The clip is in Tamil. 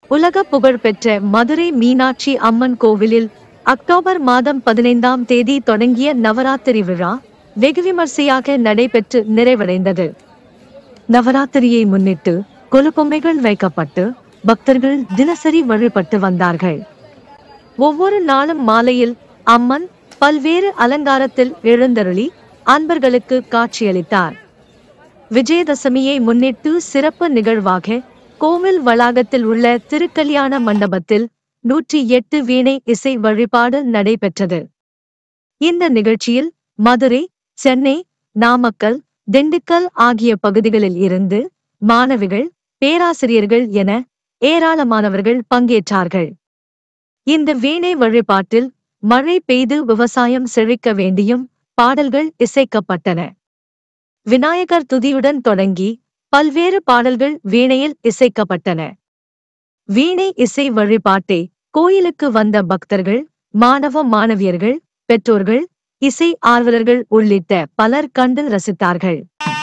உலக புகழ்பெற்ற மதுரை மீனாட்சி அம்மன் கோவிலில் அக்டோபர் மாதம் பதினைந்தாம் தேதி தொடங்கிய நவராத்திரி விழா வெகு விமர்சையாக நடைபெற்று நிறைவடைந்தது நவராத்திரியை முன்னிட்டு கொலுபொம்மைகள் வைக்கப்பட்டு பக்தர்கள் தினசரி வழிபட்டு வந்தார்கள் ஒவ்வொரு நாளும் மாலையில் அம்மன் பல்வேறு அலங்காரத்தில் எழுந்தருளி அன்பர்களுக்கு காட்சியளித்தார் விஜயதசமியை முன்னிட்டு சிறப்பு நிகழ்வாக கோவில் வளாகத்தில் உள்ள திருக்கல்யாண மண்டபத்தில் நூற்றி எட்டு வீணை இசை வழிபாடு நடைபெற்றது இந்த நிகழ்ச்சியில் மதுரை சென்னை நாமக்கல் திண்டுக்கல் ஆகிய பகுதிகளில் இருந்து மாணவிகள் பேராசிரியர்கள் என ஏராளமானவர்கள் பங்கேற்றார்கள் இந்த வீணை வழிபாட்டில் மழை பெய்து விவசாயம் செழிக்க வேண்டியும் பாடல்கள் இசைக்கப்பட்டன விநாயகர் துதியுடன் தொடங்கி பல்வேறு பாடல்கள் வீணையில் இசைக்கப்பட்டன வீணை இசை வழிபாட்டை கோயிலுக்கு வந்த பக்தர்கள் மாணவ மாணவியர்கள் பெற்றோர்கள் இசை ஆர்வலர்கள் உள்ளிட்ட பலர் கண்டு ரசித்தார்கள்